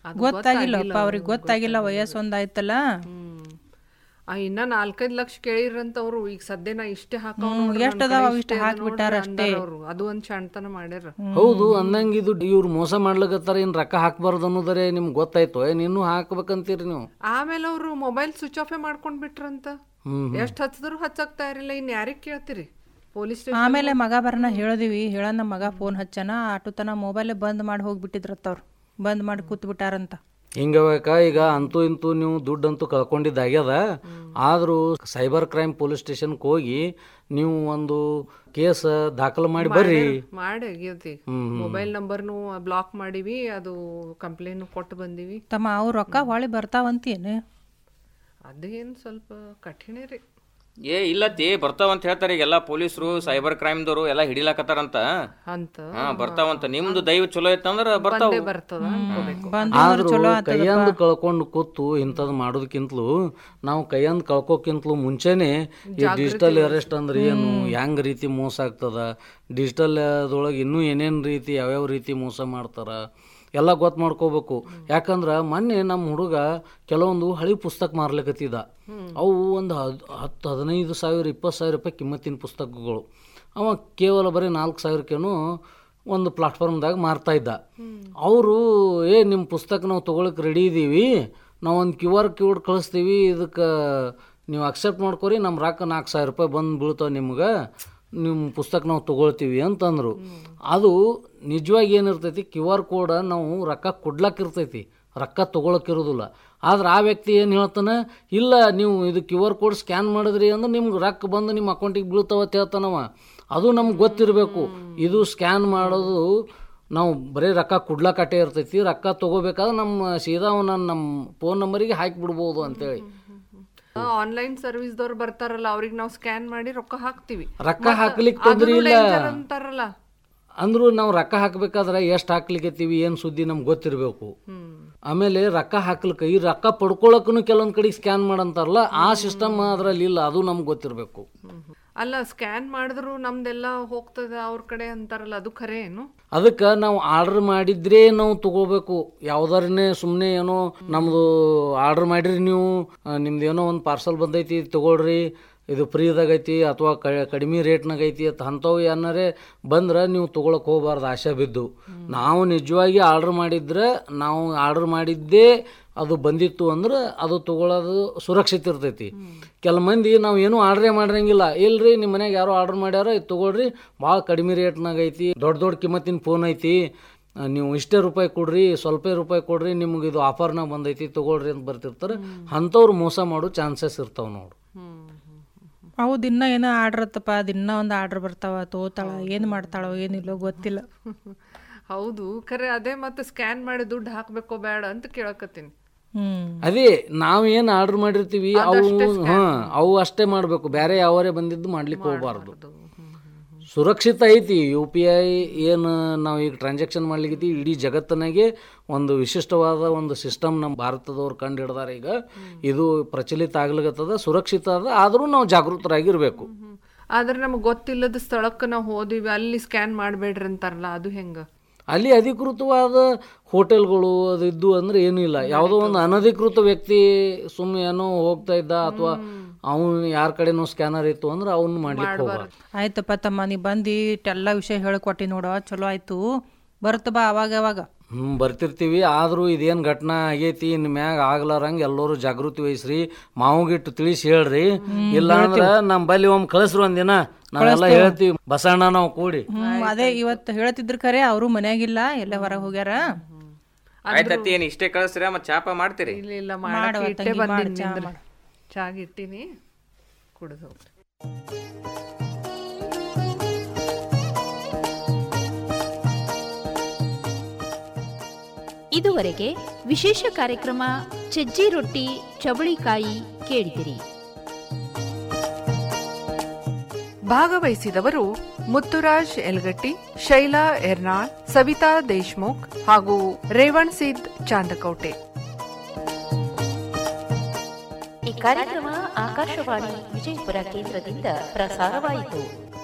ಗೊತ್ತಾಗಿಲ್ಲಪ್ಪ ಅವ್ರಿಗೆ ಗೊತ್ತಾಗಿಲ್ಲ ವಯಸ್ಸು ಒಂದಾಯ್ತಲ್ಲ ಆ, ಇನ್ನ ನಾಲ್ಕೈದ್ ಲಕ್ಷ ಕೇಳಿರಂತ ಅವ್ರು ಈಗ ಸದ್ಯ ನಾ ಇಷ್ಟೇ ಹಾಕೋ ಎಷ್ಟ್ ಅದಾವ ಅವ್ ಇಷ್ಟ ಹಾಕ್ಬಿಟ್ಟಾರ ಅಷ್ಟೇ. ಅದು ಒಂದ್ ಶಾಣ್ತನ ಮಾಡ್ಯಾರ ಹೌದು ಅಂದಂಗ ಇದು ಇವ್ರು ಮೋಸ ಮಾಡ್ಲಕತ್ತಾರ ಏನ್ ರೊಕ್ಕ ಹಾಕ್ಬಾರ್ದು ಅನ್ನೋದರೆ ನಿಮ್ಗೆ ಗೊತ್ತಾಯ್ತು ಏನ್ ಇನ್ನೂ ಹಾಕ್ಬೇಕಂತೀರಿ ನೀವು ಆಮೇಲೆ ಅವ್ರು ಮೊಬೈಲ್ ಸ್ವಿಚ್ ಆಫೇ ಮಾಡ್ಕೊಂಡ್ ಬಿಟ್ರಂತ ಹ್ಮ್ ಎಷ್ಟ್ ಹಚ್ಚಿದ್ರು ಹಚ್ಚಾಕ್ತಾ ಇರಲಿಲ್ಲ ಇನ್ ಯಾರಿಗ್ ಕೇಳ್ತೀರಿ ಪೊಲೀಸ್ ಆಮೇಲೆ ಮಗ ಬರನ ಹೇಳಿದಿವಿ ಹೇಳ ನಮ್ಮ ಮಗ ಫೋನ್ ಹಚ್ಚನ ಆಟೋ ತನ ಮೊಬೈಲ್ ಬಂದ್ ಮಾಡಿ ಹೋಗ್ಬಿಟ್ಟಿದ್ರತ್ತವ್ರು ಬಂದ್ ಮಾಡಿ ಕೂತ್ ಬಿಟ್ಟಾರಂತ ಹಿಂಗಬೇಕ ಈಗ ಅಂತೂ ಇಂತೂ ನೀವು ದುಡ್ಡಂತೂ ಕಳ್ಕೊಂಡಿದ್ದಾಗ್ಯದ ಆದರೂ ಸೈಬರ್ ಕ್ರೈಮ್ ಪೊಲೀಸ್ ಸ್ಟೇಷನ್ಗೆ ಹೋಗಿ ನೀವು ಒಂದು ಕೇಸ್ ದಾಖಲು ಮಾಡಿ ಬರ್ರಿ ಮಾಡಿ ಆಗೈತಿ ಮೊಬೈಲ್ ನಂಬರ್ನು ಬ್ಲಾಕ್ ಮಾಡಿವಿ ಅದು ಕಂಪ್ಲೇನ್ ಕೊಟ್ಟು ಬಂದಿವಿ ತಮ್ಮ ಅವ್ರ ರೊಕ್ಕ ಹೊಳಿ ಬರ್ತಾವಂತೇನು ಅದೇನ್ ಸ್ವಲ್ಪ ಕಠಿಣ ರೀ ಏ ಇಲ್ಲತ್ತಿ ಬರ್ತಾವಂತ ಹೇಳ್ತಾರೆ ಈಗೆಲ್ಲ ಪೊಲೀಸರು ಸೈಬರ್ ಕ್ರೈಮ್ದವರು ಎಲ್ಲ ಹಿಡಿಲಾಕತ್ತಾರಂತ ಅಂತ ಹಾ ಬರ್ತಾವಂತ ನಿಮ್ದು ದೈವ ಚಲೋ ಇತ್ತಂದ್ರ ಬರ್ತಾವ ಬರ್ತದ ಅನ್ಕೋಬೇಕು ಆದ್ರೂ ಕೈಯಂದು ಕಳ್ಕೊಂಡು ಕೂತು ಇಂಥದ್ದು ಮಾಡೋದಕ್ಕಿಂತಲೂ ನಾವು ಕೈಯಂದು ಕಳ್ಕೋಕ್ಕಿಂತಲೂ ಮುಂಚೆನೆ ಈ ಡಿಜಿಟಲ್ ಅರೆಸ್ಟ್ ಅಂದ್ರೆ ಏನು ಹೆಂಗ್ ರೀತಿ ಮೋಸ ಆಗ್ತದ ಡಿಜಿಟಲ್ ಅದ್ರೊಳಗೆ ಇನ್ನೂ ಏನೇನು ರೀತಿ ಯಾವ್ಯಾವ ರೀತಿ ಮೋಸ ಮಾಡ್ತಾರ ಎಲ್ಲ ಗೊತ್ತು ಮಾಡ್ಕೋಬೇಕು ಯಾಕಂದ್ರೆ ಮೊನ್ನೆ ನಮ್ಮ ಹುಡುಗ ಕೆಲವೊಂದು ಹಳಿ ಪುಸ್ತಕ ಮಾರ್ಲಿಕತ್ತಿದ ಅವು ಒಂದು ಹದ್ ಹತ್ತು ಹದಿನೈದು ಸಾವಿರ ಇಪ್ಪತ್ತು ಸಾವಿರ ರೂಪಾಯಿ ಕಿಮ್ಮತ್ತಿನ ಪುಸ್ತಕಗಳು ಅವ ಕೇವಲ ಬರೀ ನಾಲ್ಕು ಸಾವಿರಕ್ಕೇನು ಒಂದು ಪ್ಲಾಟ್ಫಾರ್ಮ್ದಾಗ ಮಾರ್ತಾ ಇದ್ದ ಅವರು ಏ ನಿಮ್ಮ ಪುಸ್ತಕ ನಾವು ತೊಗೊಳಕ್ಕೆ ರೆಡಿ ಇದ್ದೀವಿ ನಾವು ಒಂದು ಕ್ಯೂ ಆರ್ ಕೋಡ್ ಕಳಿಸ್ತೀವಿ ಇದಕ್ಕೆ ನೀವು ಅಕ್ಸೆಪ್ಟ್ ಮಾಡ್ಕೊರಿ ನಮ್ಮ ರೊಕ್ಕ ನಾಲ್ಕು ಸಾವಿರ ರೂಪಾಯಿ ಬಂದು ಬೀಳ್ತಾವೆ ನಿಮ್ಗೆ ನಿಮ್ಮ ಪುಸ್ತಕ ನಾವು ತೊಗೊಳ್ತೀವಿ ಅಂತಂದರು ಅದು ನಿಜವಾಗಿ ಏನಿರ್ತೈತಿ ಕ್ಯೂ ಆರ್ ಕೋಡ್ ನಾವು ರೊಕ್ಕ ಕೊಡ್ಲಕ್ಕಿರ್ತೈತಿ ರೊಕ್ಕ ತೊಗೊಳಕ್ಕಿರೋದಿಲ್ಲ ಆದ್ರೆ ಆ ವ್ಯಕ್ತಿ ಏನು ಹೇಳ್ತಾನೆ ಇಲ್ಲ ನೀವು ಇದು ಕ್ಯೂ ಆರ್ ಕೋಡ್ ಸ್ಕ್ಯಾನ್ ಮಾಡಿದ್ರಿ ಅಂದ್ರೆ ನಿಮ್ಗೆ ರೊಕ್ಕ ಬಂದು ನಿಮ್ಮ ಅಕೌಂಟಿಗೆ ಬೀಳ್ತಾವ ಅಂತ ಹೇಳ್ತಾನವ ಅದು ನಮ್ಗೆ ಗೊತ್ತಿರಬೇಕು ಇದು ಸ್ಕ್ಯಾನ್ ಮಾಡೋದು ನಾವು ಬರೀ ರೊಕ್ಕ ಕುಡ್ಲಕಟ್ಟೆ ಇರ್ತೈತಿ ರೊಕ್ಕ ತೊಗೋಬೇಕಾದ್ರೆ ನಮ್ಮ ಸೀದಾ ಅವನ ನಮ್ಮ ಫೋನ್ ನಂಬರಿಗೆ ಹಾಕಿ ಬಿಡ್ಬೋದು ಅಂತೇಳಿ ಆನ್ಲೈನ್ ಸರ್ವಿಸ್ ದವ್ರು ಬರ್ತಾರಲ್ಲ ಅವ್ರಿಗೆ ನಾವು ಸ್ಕ್ಯಾನ್ ಮಾಡಿ ರೊಕ್ಕ ಹಾಕ್ತಿವಿ ರೊಕ್ಕ ಹಾಕ್ಲಿಕ್ಕೆ ತೊಂದ್ರೆ ಇಲ್ಲ ಅಂತಾರಲ್ಲ ಅಂದ್ರೂ ನಾವು ರೊಕ್ಕ ಹಾಕ್ಬೇಕಾದ್ರೆ ಎಷ್ಟು ಹಾಕ್ಲಿಕ್ಕತ್ತೀವಿ ಏನು ಸುದ್ದಿ ನಮ್ಗೆ ಗೊತ್ತಿರಬೇಕು ಆಮೇಲೆ ರೊಕ್ಕ ಹಾಕ್ಲಿಕ್ಕೆ ಈ ರೊಕ್ಕ ಪಡ್ಕೊಳಕ್ಕೂ ಕೆಲವೊಂದು ಕಡೆ ಸ್ಕ್ಯಾನ್ ಮಾಡಂತಾರಲ್ಲ ಆ ಸಿಸ್ಟಮ್ ಅದ್ರಲ್ಲಿ ಇಲ್ಲ ಅದು ನಮ್ಗೆ ಗೊತ್ತಿರಬೇಕು ಅಲ್ಲ ಸ್ಕ್ಯಾನ್ ಮಾಡಿದ್ರು ನಮ್ದೆಲ್ಲ ಹೋಗ್ತದ ಅವ್ರ ಕಡೆ ಅಂತಾರಲ್ಲ ಅದು ಖರೆ ಏನು ಅದಕ್ಕೆ ನಾವು ಆರ್ಡರ್ ಮಾಡಿದ್ರೆ ನಾವು ತಗೋಬೇಕು ಯಾವ್ದಾರನೇ ಸುಮ್ಮನೆ ಏನೋ ನಮ್ದು ಆರ್ಡರ್ ಮಾಡಿರಿ ನೀವು ಆ, ನಿಮ್ದು ಏನೋ ಒಂದು ಪಾರ್ಸಲ್ ಬಂದೈತಿ ತಗೊಳ್ರಿ ಇದು ಫ್ರೀದಾಗ ಐತಿ ಅಥವಾ ಕಡಿಮೆ ರೇಟ್ನಾಗ ಐತಿ ಅಂತ ಅಂಥವು ಏನಾರೇ ಬಂದ್ರೆ ನೀವು ತೊಗೊಳಕ್ ಹೋಗ್ಬಾರ್ದು ಆಶೆ ಬಿದ್ದು ನಾವು ನಿಜವಾಗಿ ಆರ್ಡರ್ ಮಾಡಿದ್ರೆ ನಾವು ಆರ್ಡರ್ ಮಾಡಿದ್ದೇ ಅದು ಬಂದಿತ್ತು ಅಂದ್ರೆ ಅದು ತಗೊಳ್ಳೋದು ಸುರಕ್ಷಿತ ಇರ್ತೈತಿ ಕೆಲ ಮಂದಿ ನಾವು ಏನೂ ಆರ್ಡ್ರೇ ಮಾಡಿರಂಗಿಲ್ಲ ಇಲ್ರಿ ನಿಮ್ಮ ಮನ್ಯಾಗ ಯಾರೋ ಆರ್ಡರ್ ಮಾಡ್ಯಾರ ಇದು ತಗೊಳ್ರಿ ಭಾಳ ಕಡಿಮೆ ರೇಟ್ನಾಗ ಐತಿ ದೊಡ್ಡ ದೊಡ್ಡ ಕಿಮ್ಮತ್ತಿನ ಫೋನ್ ಐತಿ ಆ, ನೀವು ಇಷ್ಟೇ ರೂಪಾಯಿ ಕೊಡ್ರಿ ಸ್ವಲ್ಪ ರೂಪಾಯಿ ಕೊಡ್ರಿ ನಿಮ್ಗೆ ಇದು ಆಫರ್ನಾಗ ಬಂದೈತಿ ತಗೊಳ್ರಿ ಅಂತ ಬರ್ತಿರ್ತಾರೆ ಅಂಥವ್ರು ಮೋಸ ಮಾಡೋ ಚಾನ್ಸಸ್ ಇರ್ತಾವ ನೋಡು ಅವು ದಿನ ಏನೋ ಆರ್ಡ್ರ್ ಇತ್ತಪ್ಪ ದಿನ ಒಂದು ಆರ್ಡ್ರ್ ಬರ್ತಾವ ತೋತಾಳ ಏನು ಮಾಡ್ತಾಳೋ ಏನಿಲ್ಲೋ ಗೊತ್ತಿಲ್ಲ ಹೌದು ಖರೆ ಅದೇ ಮತ್ತೆ ಸ್ಕ್ಯಾನ್ ಮಾಡಿ ದುಡ್ಡು ಹಾಕ್ಬೇಕೋ ಬೇಡ ಅಂತ ಕೇಳಕತ್ತೀನಿ ಹ್ಮ್ ಅದೇ ನಾವು ಏನು ಆರ್ಡರ್ ಮಾಡಿರ್ತೀವಿ ಅವು ಹಾಂ ಅವು ಅಷ್ಟೇ ಮಾಡಬೇಕು ಬೇರೆ ಯಾವರೇ ಬಂದಿದ್ದು ಮಾಡ್ಲಿಕ್ಕೆ ಹೋಗ್ಬಾರ್ದು ಸುರಕ್ಷಿತ ಐತಿ ಯು ಪಿ ಐ ಏನು ನಾವು ಈಗ ಟ್ರಾನ್ಸಾಕ್ಷನ್ ಮಾಡ್ಲಿಕ್ಕೆ ಇಡೀ ಜಗತ್ತಿನಾಗೆ ಒಂದು ವಿಶಿಷ್ಟವಾದ ಒಂದು ಸಿಸ್ಟಮ್ ನಮ್ಮ ಭಾರತದವ್ರು ಕಂಡು ಹಿಡ್ದಾರೆ ಈಗ ಇದು ಪ್ರಚಲಿತ ಆಗ್ಲಿಕತ್ತದ ಸುರಕ್ಷಿತ ಅದ ಆದರೂ ನಾವು ಜಾಗೃತರಾಗಿರ್ಬೇಕು ಆದ್ರೆ ನಮ್ಗೆ ಗೊತ್ತಿಲ್ಲದ ಸ್ಥಳಕ್ಕೆ ನಾವು ಹೋದಿವಿ ಅಲ್ಲಿ ಸ್ಕ್ಯಾನ್ ಮಾಡಬೇಡ್ರಿ ಅಂತಾರಲ್ಲ ಅದು ಹೆಂಗ ಅಲ್ಲಿ ಅಧಿಕೃತವಾದ ಹೋಟೆಲ್ಗಳು ಅದು ಇದ್ದು ಅಂದ್ರೆ ಏನೂ ಇಲ್ಲ ಯಾವುದೋ ಒಂದು ಅನಧಿಕೃತ ವ್ಯಕ್ತಿ ಸುಮ್ಮನೆ ಏನೋ ಹೋಗ್ತಾ ಇದ್ದ ಅಥವಾ ಅವನು ಯಾರ ಕಡೆನೋ ಸ್ಕ್ಯಾನರ್ ಇತ್ತು ಅಂದ್ರೆ ಅವನು ಮಾಡ್ಲಿಕ್ಕೆ ಹೋಗ್ಬಾರ್ದು ಆಯ್ತಪ್ಪ ತಮ್ಮ ನೀ ಬಂದು ಎಲ್ಲ ವಿಷಯ ಹೇಳ್ಕೊಟ್ಟಿ ನೋಡ ಚಲೋ ಆಯ್ತು ಬರ್ತ ಬಾ ಅವಾಗ ಅವಾಗ ಹ್ಞೂ ಬರ್ತಿರ್ತೀವಿ ಆದರೂ ಇದೇನು ಘಟನಾ ಆಗೈತಿ ಇನ್ನು ಮ್ಯಾಗ ಆಗ್ಲಾರಂಗೆ ಎಲ್ಲರೂ ಜಾಗೃತಿ ವಹಿಸ್ರಿ ಮಾವುಗಿಟ್ಟು ತಿಳಿಸಿ ಹೇಳ್ರಿ ಇಲ್ಲ ಅಂದ್ರೆ ನಮ್ಮ ಬಲ್ಲಿ ಒಮ್ಮೆ ಕಳಿಸ್ರು ಒಂದಿನ ನಾವೆಲ್ಲ ಹೇಳ್ತೀವಿ ಬಸಣ್ಣ ನಾವು ಕೂಡಿ ಹ್ಮ್ ಅದೇ ಇವತ್ತು ಹೇಳ್ತಿದ್ರ ಖರೆ ಅವರು ಮನ್ಯಾಗಿಲ್ಲ ಎಲ್ಲ ಹೊರಗೆ ಹೋಗ್ಯಾರ ಆಯ್ತತ್ತಿ ಏನ್ ಇಷ್ಟೇ ಕಳಿಸ್ತೀರಾ ಮತ್ತೆ ಚಾಪ ಮಾಡ್ತೀರಿ ಇಲ್ಲ ಇಲ್ಲ ಮಾಡಕ್ಕೆ ಇಟ್ಟೆ ಬಂದಿನಿ ನಿಂದ್ರಿ. ಚಾಗ್ ಇಟ್ಟಿನಿ ಕುಡಿದು ಹೋಗ್ರಿ ಇದುವರೆಗೆ ವಿಶೇಷ ಕಾರ್ಯಕ್ರಮ ಸಜ್ಜಿ ರೊಟ್ಟಿ ಚವಳಿಕಾಯಿ ಕೇಳಿದಿರಿ ಭಾಗವಹಿಸಿದವರು ಮುತ್ತುರಾಜ್ ಎಲ್ಗಟ್ಟಿ ಶೈಲಾ ಎರ್ನಾಳ್ ಸವಿತಾ ದೇಶ್ಮುಖ್ ಹಾಗೂ ರೇವಣ್ ಸಿದ್ ಚಾಂದಕೋಟೆ ಈ ಕಾರ್ಯಕ್ರಮ ಆಕಾಶವಾಣಿ ವಿಜಯಪುರ ಕೇಂದ್ರದಿಂದ ಪ್ರಸಾರವಾಯಿತು